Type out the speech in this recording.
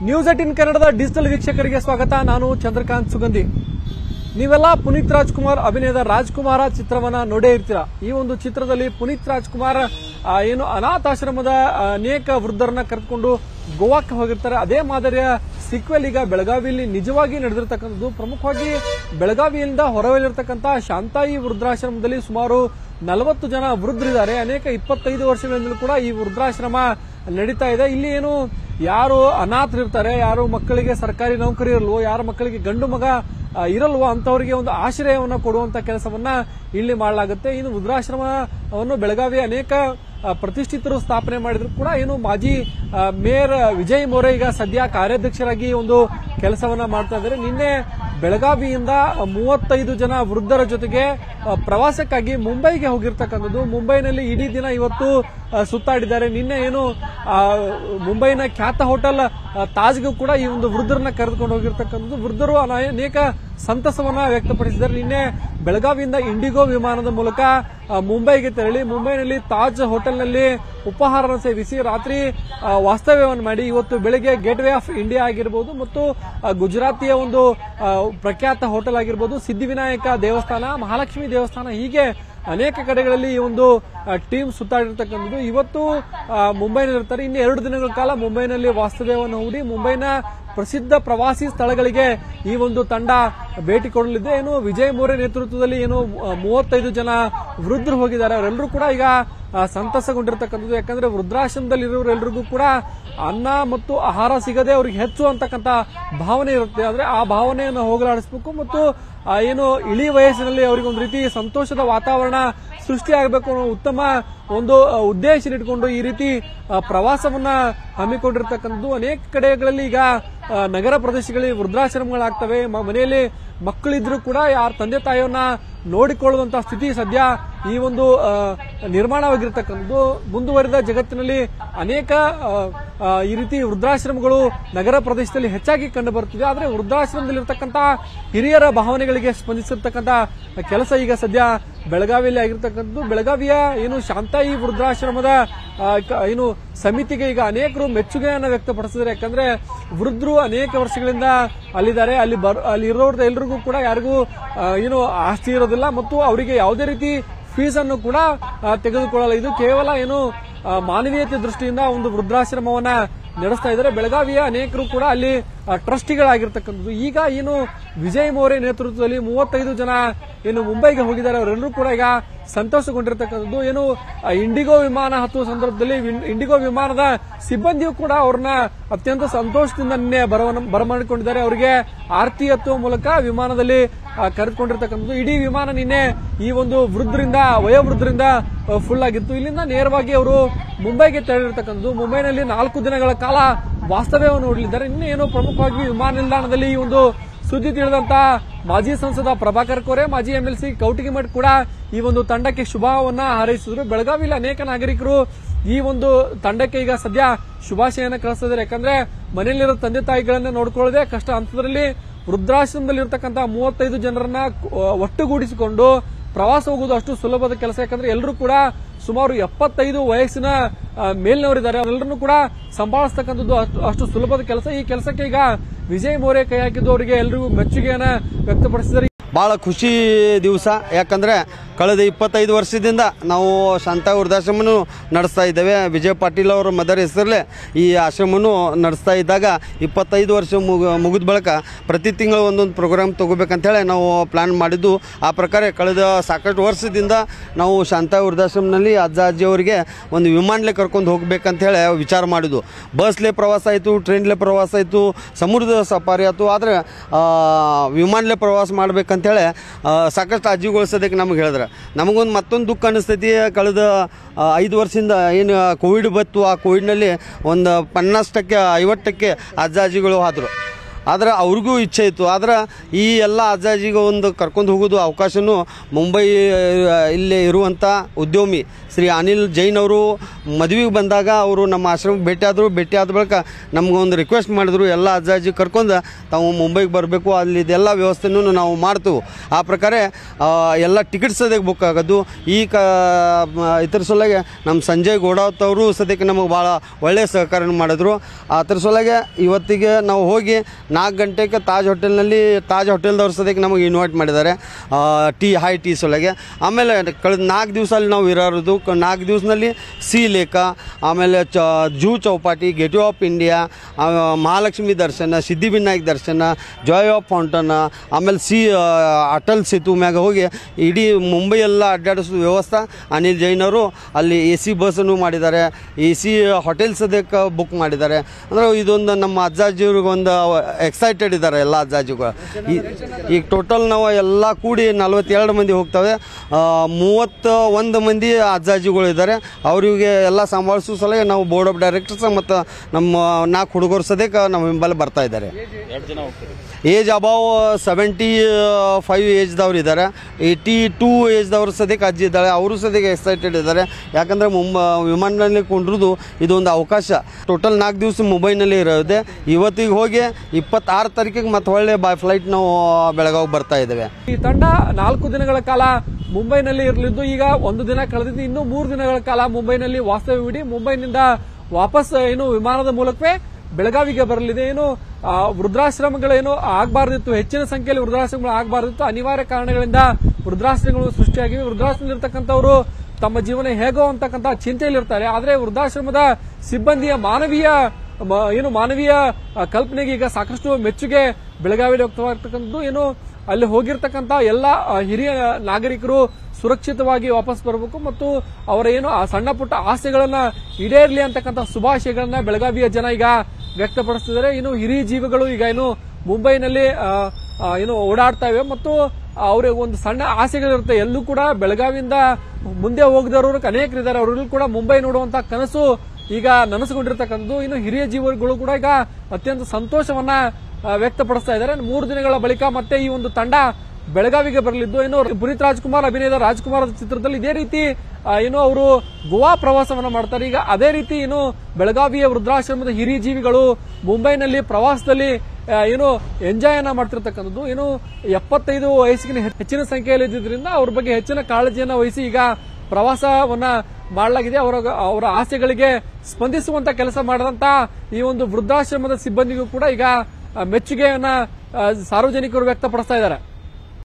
news eighteen ಕನ್ನಡದ digital ವೀಕ್ಷಕರಿಗೆ ಸ್ವಾಗತ ನಾನು ಚಂದ್ರಕಾಂತ್ ಸುಗಂಧಿ ನೀವೆಲ್ಲ ಪುನೀತ್ ರಾಜ್ಕುಮಾರ್ ಅಭಿನಯದ ರಾಜ್ಕುಮಾರ ಚಿತ್ರವನ್ನ ನೋಡೇ ಇರ್ತೀರ ಈ ಒಂದು ಚಿತ್ರದಲ್ಲಿ ಪುನೀತ್ ರಾಜ್ಕುಮಾರ್ ಆ, ಏನು ಅನಾಥಾಶ್ರಮದ ಆ, ಅನೇಕ ವೃದ್ಧರನ್ನ ಕರೆದುಕೊಂಡು ಗೋವಾಕ್ಕೆ ಹೋಗಿರ್ತಾರೆ ಅದೇ ಮಾದರಿಯ ಸಿಕ್ವೆಲ್ ಈಗ ಬೆಳಗಾವಿಯಲ್ಲಿ ನಿಜವಾಗಿ ನಡೆದಿರ್ತಕ್ಕಂಥದ್ದು ಪ್ರಮುಖವಾಗಿ ಬೆಳಗಾವಿಯಿಂದ ಹೊರವಲಿರ್ತಕ್ಕಂಥ ಶಾಂತಾಯಿ ವೃದ್ಧಾಶ್ರಮದಲ್ಲಿ ಸುಮಾರು ನಲವತ್ತು ಜನ ವೃದ್ಧರಿದ್ದಾರೆ ಅನೇಕ ಇಪ್ಪತ್ತೈದು ವರ್ಷಗಳಿಂದಲೂ ಕೂಡ ಈ ವೃದ್ಧಾಶ್ರಮ ನಡೀತಾ ಇದೆ ಇಲ್ಲಿ ಏನು ಯಾರು ಅನಾಥರಿರ್ತಾರೆ ಯಾರು ಮಕ್ಕಳಿಗೆ ಸರ್ಕಾರಿ ನೌಕರಿ ಇರಲ್ವೋ ಯಾರ ಮಕ್ಕಳಿಗೆ ಗಂಡು ಮಗ ಆ, ಇರಲ್ವೋ ಅಂತವರಿಗೆ ಒಂದು ಆಶ್ರಯವನ್ನು ಕೊಡುವಂತ ಕೆಲಸವನ್ನ ಇಲ್ಲಿ ಮಾಡಲಾಗುತ್ತೆ ಇನ್ನು ವೃದ್ಧಾಶ್ರಮವನ್ನು ಬೆಳಗಾವಿಯ ಅನೇಕ ಆ, ಪ್ರತಿಷ್ಠಿತರು ಸ್ಥಾಪನೆ ಮಾಡಿದ್ರು ಕೂಡ ಏನು ಮಾಜಿ ಆ, ಮೇಯರ್ ವಿಜಯ್ ಮೋರೆ ಈಗ ಸದ್ಯ ಕಾರ್ಯಾಧ್ಯಕ್ಷರಾಗಿ ಒಂದು ಕೆಲಸವನ್ನ ಮಾಡ್ತಾ ಇದ್ದಾರೆ ನಿನ್ನೆ ಬೆಳಗಾವಿಯಿಂದ ಮೂವತ್ತೈದು ಜನ ವೃದ್ಧರ ಜೊತೆಗೆ ಆ, ಪ್ರವಾಸಕ್ಕಾಗಿ ಮುಂಬೈಗೆ ಹೋಗಿರ್ತಕ್ಕಂಥದ್ದು ಮುಂಬೈನಲ್ಲಿ ಇಡೀ ದಿನ ಇವತ್ತು ಆ, ಸುತ್ತಾಡಿದ್ದಾರೆ ನಿನ್ನೆ ಏನು ಆ, ಮುಂಬೈನ ಖ್ಯಾತ ಹೋಟೆಲ್ ಆ, ತಾಜ್ಗೂ ಕೂಡ ಈ ಒಂದು ವೃದ್ಧರನ್ನ ಕರೆದುಕೊಂಡು ಹೋಗಿರ್ತಕ್ಕಂಥದ್ದು ವೃದ್ಧರು ಅನ- ಅನೇಕ ಸಂತಸವನ್ನ ವ್ಯಕ್ತಪಡಿಸಿದ್ದಾರೆ ನಿನ್ನೆ ಬೆಳಗಾವಿಯಿಂದ ಇಂಡಿಗೋ ವಿಮಾನದ ಮೂಲಕ ಆ, ಮುಂಬೈಗೆ ತೆರಳಿ ಮುಂಬೈನಲ್ಲಿ ತಾಜ್ ಹೋಟೆಲ್ನಲ್ಲಿ ಉಪಹಾರ ಸೇವಿಸಿ ರಾತ್ರಿ ಆ, ವಾಸ್ತವ್ಯವನ್ನು ಮಾಡಿ ಇವತ್ತು ಬೆಳಗ್ಗೆ ಗೇಟ್ ವೇ ಆಫ್ ಇಂಡಿಯಾ ಆಗಿರಬಹುದು ಮತ್ತು ಆ, ಗುಜರಾತಿಯ ಒಂದು ಆ, ಪ್ರಖ್ಯಾತ ಹೋಟೆಲ್ ಆಗಿರಬಹುದು ಸಿದ್ಧಿವಿನಾಯಕ ದೇವಸ್ಥಾನ ಮಹಾಲಕ್ಷ್ಮಿ ದೇವಸ್ಥಾನ ಹೀಗೆ ಅನೇಕ ಕಡೆಗಳಲ್ಲಿ ಈ ಒಂದು ಟೀಮ್ ಸುತ್ತಾಡಿರ್ತಕ್ಕಂಥದ್ದು ಇವತ್ತು ಆ, ಮುಂಬೈನಲ್ಲಿರ್ತಾರೆ ಇನ್ನು ಎರಡು ದಿನಗಳ ಕಾಲ ಮುಂಬೈನಲ್ಲಿ ವಾಸ್ತವ್ಯವನ್ನು ಹೂಡಿ ಮುಂಬೈನ ಪ್ರಸಿದ್ಧ ಪ್ರವಾಸಿ ಸ್ಥಳಗಳಿಗೆ ಈ ಒಂದು ತಂಡ ಭೇಟಿ ಕೊಡಲಿದೆ ಏನು ವಿಜಯ್ ಮೋರೆ ನೇತೃತ್ವದಲ್ಲಿ ಏನು ಆ, ಮೂವತ್ತೈದು ಜನ ವೃದ್ಧರು ಹೋಗಿದ್ದಾರೆ ಅವರೆಲ್ಲರೂ ಕೂಡ ಈಗ ಆ, ಸಂತಸಗೊಂಡಿರ್ತಕ್ಕಂಥದ್ದು ಯಾಕಂದ್ರೆ ವೃದ್ಧಾಶ್ರಮದಲ್ಲಿ ಇರೋರೆಲ್ಲರಿಗೂ ಕೂಡ ಅನ್ನ ಮತ್ತು ಆಹಾರ ಸಿಗದೆ ಅವ್ರಿಗೆ ಹೆಚ್ಚು ಅಂತಕ್ಕಂಥ ಭಾವನೆ ಇರುತ್ತೆ ಆದ್ರೆ ಆ ಭಾವನೆಯನ್ನು ಹೋಗಲಾಡಿಸಬೇಕು ಮತ್ತು ಆ, ಏನು ಇಳಿ ವಯಸ್ಸಿನಲ್ಲಿ ಅವರಿಗೆ ಒಂದು ರೀತಿ ಸಂತೋಷದ ವಾತಾವರಣ ಸೃಷ್ಟಿಯಾಗಬೇಕು ಅನ್ನೋ ಉತ್ತಮ ಒಂದು ಆ, ಉದ್ದೇಶ ಇಟ್ಕೊಂಡು ಈ ರೀತಿ ಆ, ಪ್ರವಾಸವನ್ನ ಹಮ್ಮಿಕೊಂಡಿರ್ತಕ್ಕಂಥದ್ದು ಅನೇಕ ಕಡೆಗಳಲ್ಲಿ ಈಗ ಆ, ನಗರ ಪ್ರದೇಶಗಳಲ್ಲಿ ವೃದ್ಧಾಶ್ರಮಗಳಾಗ್ತವೆ ಮ- ಮನೆಯಲ್ಲಿ ಮಕ್ಕಳಿದ್ರು ಕೂಡ ಯಾರ ತಂದೆ ತಾಯಿಯನ್ನ ನೋಡಿಕೊಳ್ಳುವಂತ ಸ್ಥಿತಿ ಸದ್ಯ ಈ ಒಂದು ಆ, ನಿರ್ಮಾಣವಾಗಿರ್ತಕ್ಕಂಥದ್ದು ಮುಂದುವರಿದ ಜಗತ್ತಿನಲ್ಲಿ ಅನೇಕ ಆ, ಆ, ಈ ರೀತಿ ವೃದ್ಧಾಶ್ರಮಗಳು ನಗರ ಪ್ರದೇಶದಲ್ಲಿ ಹೆಚ್ಚಾಗಿ ಕಂಡು ಬರುತ್ತಿದೆ ಆದರೆ ವೃದ್ಧಾಶ್ರಮದಲ್ಲಿರ್ತಕ್ಕಂಥ ಹಿರಿಯರ ಭಾವನೆಗಳಿಗೆ ಸ್ಪಂದಿಸಿರ್ತಕ್ಕಂಥ ಕೆಲಸ ಈಗ ಸದ್ಯ ಬೆಳಗಾವಿಯಲ್ಲಿ ಆಗಿರ್ತಕ್ಕಂಥದ್ದು ಬೆಳಗಾವಿಯ ಏನು ಶಾಂತಾಯಿ ವೃದ್ಧಾಶ್ರಮದ ಆ, ಕ- ಏನು ಸಮಿತಿಗೆ ಈಗ ಅನೇಕರು ಮೆಚ್ಚುಗೆಯನ್ನು ವ್ಯಕ್ತಪಡಿಸಿದ್ದಾರೆ ಯಾಕಂದ್ರೆ ವೃದ್ಧರು ಅನೇಕ ವರ್ಷಗಳಿಂದ ಅಲ್ಲಿದ್ದಾರೆ ಅಲ್ಲಿ ಬರ್ ಅಲ್ಲಿ ಇರೋರ್ದು ಎಲ್ರಿಗೂ ಕೂಡ ಯಾರಿಗೂ ಆ, ಏನು ಆಸ್ತಿ ಇರೋದಿಲ್ಲ ಮತ್ತು ಅವರಿಗೆ ಯಾವುದೇ ರೀತಿ ಫೀಸ್ ಅನ್ನು ಕೂಡ ಆ, ತೆಗೆದುಕೊಳ್ಳಲ್ಲ ಇದು ಕೇವಲ ಏನು ಆ, ಮಾನವೀಯತೆ ದೃಷ್ಟಿಯಿಂದ ಒಂದು ವೃದ್ಧಾಶ್ರಮವನ್ನ ನಡೆಸ್ತಾ ಇದ್ದಾರೆ ಬೆಳಗಾವಿಯ ಅನೇಕರು ಕೂಡ ಅಲ್ಲಿ ಆ, ಟ್ರಸ್ಟಿಗಳಾಗಿರ್ತಕ್ಕಂಥದ್ದು ಈಗ ಏನು ವಿಜಯ್ ಮೋರೆ ನೇತೃತ್ವದಲ್ಲಿ ಮೂವತ್ತೈದು ಜನ ಏನು ಮುಂಬೈಗೆ ಹೋಗಿದ್ದಾರೆ ಅವರೆಲ್ಲರೂ ಕೂಡ ಈಗ ಸಂತೋಷಗೊಂಡಿರ್ತಕ್ಕಂಥದ್ದು ಏನು ಆ, ಇಂಡಿಗೋ ವಿಮಾನ ಹತ್ತುವ ಸಂದರ್ಭದಲ್ಲಿ ವಿನ್- ಇಂಡಿಗೋ ವಿಮಾನದ ಸಿಬ್ಬಂದಿಯು ಕೂಡ ಅವ್ರನ್ನ ಅತ್ಯಂತ ಸಂತೋಷದಿಂದ ನಿನ್ನೆ ಬರವನ್ನ ಬರಮಾಡಿಕೊಂಡಿದ್ದಾರೆ ಅವರಿಗೆ ಆರತಿ ಎತ್ತುವ ಮೂಲಕ ವಿಮಾನದಲ್ಲಿ ಆ, ಕರೆದುಕೊಂಡಿರ್ತಕ್ಕಂಥದ್ದು ಇಡೀ ವಿಮಾನ ನಿನ್ನೆ ಈ ಒಂದು ವೃದ್ಧರಿಂದ ವಯೋವೃದ್ಧರಿಂದ ಫುಲ್ ಆಗಿತ್ತು ಇಲ್ಲಿಂದ ನೇರವಾಗಿ ಅವರು ಮುಂಬೈಗೆ ತೆರಳಿರ್ತಕ್ಕಂಥದ್ದು ಮುಂಬೈನಲ್ಲಿ ನಾಲ್ಕು ದಿನಗಳ ಕಾಲ ವಾಸ್ತವ್ಯವನ್ನು ನೋಡಲಿದ್ದಾರೆ ಇನ್ನು ಏನು ಪ್ರಮುಖವಾಗಿ ವಿಮಾನ ನಿಲ್ದಾಣದಲ್ಲಿ ಈ ಒಂದು ಸುದ್ದಿ ತಿಳಿದಂತ ಮಾಜಿ ಸಂಸದ ಪ್ರಭಾಕರ್ ಕೋರೆ ಮಾಜಿ ಎಂಎಲ್ಸಿ ಕೌಟಿಗಿಮಠ್ ಕೂಡ ಈ ಒಂದು ತಂಡಕ್ಕೆ ಶುಭವನ್ನ ಹಾರೈಸಿದ್ರು ಬೆಳಗಾವಿಯಲ್ಲಿ ಅನೇಕ ನಾಗರಿಕರು ಈ ಒಂದು ತಂಡಕ್ಕೆ ಈಗ ಸದ್ಯ ಶುಭಾಶಯನ ಕಳಿಸ್ತಿದ್ದಾರೆ ಯಾಕಂದ್ರೆ ಮನೆಯಲ್ಲಿರೋ ತಂದೆ ತಾಯಿಗಳನ್ನ ನೋಡ್ಕೊಳ್ಳದೆ ಕಷ್ಟ ಹಂತದಲ್ಲಿ ವೃದ್ಧಾಶ್ರಮದಲ್ಲಿ ಇರ್ತಕ್ಕಂಥ ಮೂವತ್ತೈದು ಜನರನ್ನ ಆ, ಒಟ್ಟುಗೂಡಿಸಿಕೊಂಡು ಪ್ರವಾಸ ಹೋಗುವುದು ಅಷ್ಟು ಸುಲಭದ ಕೆಲಸ ಯಾಕಂದ್ರೆ ಎಲ್ಲರೂ ಕೂಡ ಸುಮಾರು ಎಪ್ಪತ್ತೈದು ವಯಸ್ಸಿನ ಆ, ಮೇಲ್ನವರಿದ್ದಾರೆ ಅವರೆಲ್ಲರನ್ನು ಕೂಡ ಸಂಭಾಳಿಸ್ತಕ್ಕಂಥದ್ದು ಅಷ್ಟು- ಅಷ್ಟು ಸುಲಭದ ಕೆಲಸ ಈ ಕೆಲಸಕ್ಕೆ ಈಗ ವಿಜಯ್ ಮೋರೆ ಕೈ ಹಾಕಿದ್ದು ಅವರಿಗೆ ಎಲ್ಲರಿಗೂ ಮೆಚ್ಚುಗೆಯನ್ನ ವ್ಯಕ್ತಪಡಿಸಿದ್ದಾರೆ ಭಾಳ ಖುಷಿ ದಿವಸ ಯಾಕಂದರೆ ಕಳೆದ ಇಪ್ಪತ್ತೈದು ವರ್ಷದಿಂದ ನಾವು ಶಾಂತ ವೃದ್ಧಾಶ್ರಮನೂ ನಡೆಸ್ತಾ ಇದ್ದೇವೆ ವಿಜಯ ಪಾಟೀಲ್ ಅವರ ಮದರ್ ಹೆಸರಲ್ಲೇ ಈ ಆಶ್ರಮನೂ ನಡೆಸ್ತಾ ಇದ್ದಾಗ ಇಪ್ಪತ್ತೈದು ವರ್ಷ ಮುಗ ಮುಗಿದ ಬಳಿಕ ಪ್ರತಿ ತಿಂಗಳು ಒಂದೊಂದು ಪ್ರೋಗ್ರಾಮ್ ತೊಗೋಬೇಕಂತೇಳಿ ನಾವು ಪ್ಲ್ಯಾನ್ ಮಾಡಿದ್ದು ಆ ಪ್ರಕಾರ ಕಳೆದ ಸಾಕಷ್ಟು ವರ್ಷದಿಂದ ನಾವು ಶಾಂತ ವೃದ್ಧಾಶ್ರಮನಲ್ಲಿ ಅಜ್ಜ ಅಜ್ಜಿಯವರಿಗೆ ಒಂದು ವಿಮಾನಲೆ ಕರ್ಕೊಂಡು ಹೋಗ್ಬೇಕಂತೇಳಿ ವಿಚಾರ ಮಾಡಿದ್ದು ಬಸ್ಲೆ ಪ್ರವಾಸ ಆಯಿತು ಟ್ರೈನ್ಲೆ ಪ್ರವಾಸ ಆಯಿತು ಸಮುದ್ರದ ಸಫಾರಿ ಆಯಿತು ಆದರೆ ವಿಮಾನಲೆ ಪ್ರವಾಸ ಮಾಡ್ಬೇಕಂತೇಳಿ ಆ, ಸಾಕಷ್ಟು ಅಜ್ಜಿಗಳು ಸದ್ಯಕ್ಕೆ ನಮಗೆ ಹೇಳಿದ್ರೆ ನಮಗೊಂದು ಮತ್ತೊಂದು ದುಃಖ ಅನಿಸ್ತೈತಿ ಕಳೆದ ಆ, ಐದು ವರ್ಷದಿಂದ ಏನು ಕೋವಿಡ್ ಬತ್ತು ಆ ಕೋವಿಡ್ನಲ್ಲಿ ಒಂದು ಪನ್ನಾಸ್ ಟಕ್ಕೆ ಐವತ್ತು ಟಕ್ಕೆ ಅಜ್ಜ ಅಜ್ಜಿಗಳು ಆದರು ಆದ್ರೆ ಅವ್ರಿಗೂ ಇಚ್ಛೆ ಇತ್ತು ಆದ್ರೆ ಈ ಎಲ್ಲ ಅಜ್ಜಾಜಿಗೆ ಒಂದು ಕರ್ಕೊಂಡು ಹೋಗೋದು ಅವಕಾಶನೂ ಮುಂಬೈ ಆ, ಇಲ್ಲೇ ಇರುವಂಥ ಉದ್ಯಮಿ ಶ್ರೀ ಅನಿಲ್ ಜೈನ್ ಅವರು ಮದುವೆಗೆ ಬಂದಾಗ ಅವರು ನಮ್ಮ ಆಶ್ರಮಕ್ಕೆ ಭೇಟಿ ಆದರು ಭೇಟಿ ಆದ ಬಳಿಕ ನಮ್ಗೊಂದು ರಿಕ್ವೆಸ್ಟ್ ಮಾಡಿದ್ರು ಎಲ್ಲ ಅಜ್ಜಾಜಿ ಕರ್ಕೊಂಡು ತಾವು ಮುಂಬೈಗೆ ಬರಬೇಕು ಅಲ್ಲಿದೆಲ್ಲ ವ್ಯವಸ್ಥೆನೂ ನಾವು ಮಾಡ್ತೀವಿ ಆ ಪ್ರಕಾರ ಆ, ಎಲ್ಲ ಟಿಕೆಟ್ ಸದ್ಯಕ್ಕೆ ಬುಕ್ ಆಗೋದು ಈ ಕ ಮ- ಇದ್ರ ಸಲುವಾಗಿ ನಮ್ಮ ಸಂಜಯ್ ಗೋಡಾವತ್ ಅವರು ಸದ್ಯಕ್ಕೆ ನಮಗೆ ಭಾಳ ಒಳ್ಳೆಯ ಸಹಕಾರ ಮಾಡಿದ್ರು ಅದ್ರ ಸಲುವಾಗಿ ಇವತ್ತಿಗೆ ನಾವು ಹೋಗಿ ನಾಲ್ಕು ಗಂಟೆಗೆ ತಾಜ್ ಹೋಟೆಲ್ನಲ್ಲಿ ತಾಜ್ ಹೋಟೆಲ್ದವ್ರು ಸದ್ಯಕ್ಕೆ ನಮಗೆ ಇನ್ವೈಟ್ ಮಾಡಿದ್ದಾರೆ ಆ, ಟೀ ಹೈ ಟೀ ಸಲುವಾಗಿ ಆಮೇಲೆ ಕಳೆದ ನಾಲ್ಕು ದಿವಸ ಅಲ್ಲಿ ನಾವು ಇರೋದು ಕ- ನಾಲ್ಕು ದಿವಸದಲ್ಲಿ ಸಿ ಲೇಕ ಆಮೇಲೆ ಚ zoo Chowpatty gate of India ಆ, ಮಹಾಲಕ್ಷ್ಮಿ ದರ್ಶನ ಸಿದ್ಧಿವಿನಾಯಕ್ ದರ್ಶನ ಜಾಯ್ ಆಫ್ ಫೌಂಟನ್ ಆಮೇಲೆ ಸಿ ಆ, ಅಟಲ್ ಸೇತು ಮ್ಯಾಗ ಹೋಗಿ ಇಡೀ ಮುಂಬೈ ಎಲ್ಲ ಅಡ್ಡಾಡಿಸೋ ವ್ಯವಸ್ಥೆ ಅನಿಲ್ ಜೈನ್ ಅವರು ಅಲ್ಲಿ ಎ ಸಿ ಬಸ್ಸನ್ನು ಮಾಡಿದ್ದಾರೆ ಎ ಸಿ ಹೋಟೆಲ್ ಸದ್ಯಕ್ಕೆ ಬುಕ್ ಮಾಡಿದ್ದಾರೆ ಅಂದ್ರೆ ಇದೊಂದು ನಮ್ಮ ಅಜ್ಜಾಜಿಯವ್ರಿಗೆ ಒಂದು ಎಕ್ಸೈಟೆಡ್ ಇದ್ದಾರೆ ಎಲ್ಲ ಅಜ್ಜಾಜಿಗಳು ಈ- ಈಗ ಟೋಟಲ್ ನಾವು ಎಲ್ಲ ಕೂಡಿ ನಲ್ವತ್ತೆರಡು ಮಂದಿ ಹೋಗ್ತವೆ ಮೂವತ್ತ ಒಂದು ಮಂದಿ ಅಜ್ಜಾಜಿಗಳು ಇದ್ದಾರೆ ಅವರಿಗೆ ಎಲ್ಲ ಸಂಭಾಳಿಸೋ ಸಲ ನಾವು ಬೋರ್ಡ್ ಆಫ್ ಡೈರೆಕ್ಟರ್ಸ್ ಮತ್ತು ನಮ್ಮ ನಾಲ್ಕು ಹುಡುಗರು ಸದ್ಯಕ್ಕೆ ನಮ್ಮ ಹಿಂಬಲ್ಲಿ ಬರ್ತಾ ಇದ್ದಾರೆ ಏಜ್ ಅಬಾವ್ ಸೆವೆಂಟಿ ಫೈವ್ ಏಜ್ದವ್ರು ಇದ್ದಾರೆ ಏಯ್ಟಿ ಟೂ ಏಜ್ದವ್ರು ಸದ್ಯಕ್ಕೆ ಅಜ್ಜಿ ಇದ್ದಾಳೆ ಅವರು ಸದ್ಯಕ್ಕೆ ಎಕ್ಸೈಟೆಡ್ ಇದ್ದಾರೆ ಯಾಕಂದರೆ ಮುಂಬ ವಿಮಾನದಲ್ಲಿ ಕೊಂಡಿರೋದು ಇದೊಂದು ಅವಕಾಶ ಟೋಟಲ್ ನಾಲ್ಕು ದಿವಸ ಮುಂಬೈನಲ್ಲಿ ಇರೋದೆ ಇವತ್ತಿಗೆ ಹೋಗಿ ಇಪ್ಪತ್ತಾರು ತಾರೀಕಿಗೆ ಮತ್ತೆ ಒಳ್ಳೆ ಬೈ ಫ್ಲೈಟ್ ನಾವು ಬೆಳಗಾವಿ ಬರ್ತಾ ಇದ್ದೇವೆ ಈ ತಂಡ ನಾಲ್ಕು ದಿನಗಳ ಕಾಲ ಮುಂಬೈನಲ್ಲಿ ಇರಲಿದ್ದು ಈಗ ಒಂದು ದಿನ ಕಳೆದಿದ್ದು ಇನ್ನು ಮೂರು ದಿನಗಳ ಕಾಲ ಮುಂಬೈನಲ್ಲಿ ವಾಸ್ತವ್ಯವಿಡಿ ಮುಂಬೈನಿಂದ ವಾಪಸ್ ಏನು ವಿಮಾನದ ಮೂಲಕವೇ ಬೆಳಗಾವಿಗೆ ಬರಲಿದೆ ಏನು ಆ, ವೃದ್ಧಾಶ್ರಮಗಳೇನು ಆಗಬಾರ್ದಿತ್ತು ಹೆಚ್ಚಿನ ಸಂಖ್ಯೆಯಲ್ಲಿ ವೃದ್ಧಾಶ್ರಮಗಳು ಆಗಬಾರ್ದಿತ್ತು ಅನಿವಾರ್ಯ ಕಾರಣಗಳಿಂದ ವೃದ್ಧಾಶ್ರಮಗಳು ಸೃಷ್ಟಿಯಾಗಿವೆ ವೃದ್ಧಾಶ್ರಮದಲ್ಲಿರ್ತಕ್ಕಂಥವರು ತಮ್ಮ ಜೀವನ ಹೇಗೋ ಅಂತಕ್ಕಂಥ ಚಿಂತೆಯಲ್ಲಿರ್ತಾರೆ ಆದರೆ ವೃದ್ಧಾಶ್ರಮದ ಸಿಬ್ಬಂದಿಯ ಮಾನವೀಯ ಮ- ಏನು ಮಾನವೀಯ ಆ, ಕಲ್ಪನೆಗೆ ಈಗ ಸಾಕಷ್ಟು ಮೆಚ್ಚುಗೆ ಬೆಳಗಾವಿಯಲ್ಲಿ ವ್ಯಕ್ತವಾಗಿರ್ತಕ್ಕಂಥದ್ದು ಏನು ಅಲ್ಲಿ ಹೋಗಿರ್ತಕ್ಕಂಥ ಎಲ್ಲ ಆ, ಹಿರಿಯ ನಾಗರಿಕರು ಸುರಕ್ಷಿತವಾಗಿ ವಾಪಸ್ ಬರಬೇಕು ಮತ್ತು ಅವರ ಏನು ಆ ಸಣ್ಣ ಪುಟ್ಟ ಆಸೆಗಳನ್ನ ಈಡೇರಲಿ ಅಂತಕ್ಕಂಥ ಶುಭಾಶಯಗಳನ್ನ ಬೆಳಗಾವಿಯ ಜನ ಈಗ ವ್ಯಕ್ತಪಡಿಸ್ತಿದ್ದಾರೆ ಇನ್ನು ಹಿರಿಯ ಜೀವಿಗಳು ಈಗ ಏನು ಮುಂಬೈನಲ್ಲಿ ಆ, ಆ, ಏನು ಓಡಾಡ್ತಾ ಇವೆ ಮತ್ತು ಅವ್ರಿಗೆ ಒಂದು ಸಣ್ಣ ಆಸೆಗಳಿರುತ್ತೆ ಎಲ್ಲೂ ಕೂಡ ಬೆಳಗಾವಿಯಿಂದ ಮುಂದೆ ಹೋಗದವರು ಅನೇಕರಿದ್ದಾರೆ ಅವರೆಲ್ಲೂ ಕೂಡ ಮುಂಬೈ ನೋಡುವಂತ ಕನಸು ಈಗ ನನಸುಗೊಂಡಿರ್ತಕ್ಕಂಥದ್ದು ಇನ್ನು ಹಿರಿಯ ಜೀವಿಗಳು ಕೂಡ ಈಗ ಅತ್ಯಂತ ಸಂತೋಷವನ್ನ ಆ, ವ್ಯಕ್ತಪಡಿಸ್ತಾ ಇದ್ದಾರೆ ಮೂರು ದಿನಗಳ ಬಳಿಕ ಮತ್ತೆ ಈ ಒಂದು ತಂಡ ಬೆಳಗಾವಿಗೆ ಬರಲಿದ್ದು ಏನು ಪುನೀತ್ ರಾಜ್ಕುಮಾರ್ ಅಭಿನಯದ ರಾಜ್ಕುಮಾರ್ ಚಿತ್ರದಲ್ಲಿ ಇದೇ ರೀತಿ ಆ, ಏನು ಅವರು ಗೋವಾ ಪ್ರವಾಸವನ್ನ ಮಾಡ್ತಾರೆ ಈಗ ಅದೇ ರೀತಿ ಏನು ಬೆಳಗಾವಿಯ ವೃದ್ಧಾಶ್ರಮದ ಹಿರಿಯ ಜೀವಿಗಳು ಮುಂಬೈನಲ್ಲಿ ಪ್ರವಾಸದಲ್ಲಿ ಆ, ಏನು ಎಂಜಾಯ್ ಅನ್ನ ಮಾಡ್ತಿರ್ತಕ್ಕಂಥದ್ದು ಏನು ಎಪ್ಪತ್ತೈದು ವಯಸ್ಸಿಗಿನ ಹೆಚ್ಚಿನ ಸಂಖ್ಯೆಯಲ್ಲಿ ಇದ್ದಿದ್ರಿಂದ ಅವ್ರ ಬಗ್ಗೆ ಹೆಚ್ಚಿನ ಕಾಳಜಿಯನ್ನ ವಹಿಸಿ ಈಗ ಪ್ರವಾಸವನ್ನ ಮಾಡಲಾಗಿದೆ ಅವರ ಅವರ ಆಸೆಗಳಿಗೆ ಸ್ಪಂದಿಸುವಂತ ಕೆಲಸ ಮಾಡಿದಂತ ಈ ಒಂದು ವೃದ್ಧಾಶ್ರಮದ ಸಿಬ್ಬಂದಿಗೂ ಕೂಡ ಈಗ ಆ, ಮೆಚ್ಚುಗೆಯನ್ನ ಆ, ಸಾರ್ವಜನಿಕರು ವ್ಯಕ್ತಪಡಿಸ್ತಾ ಇದ್ದಾರೆ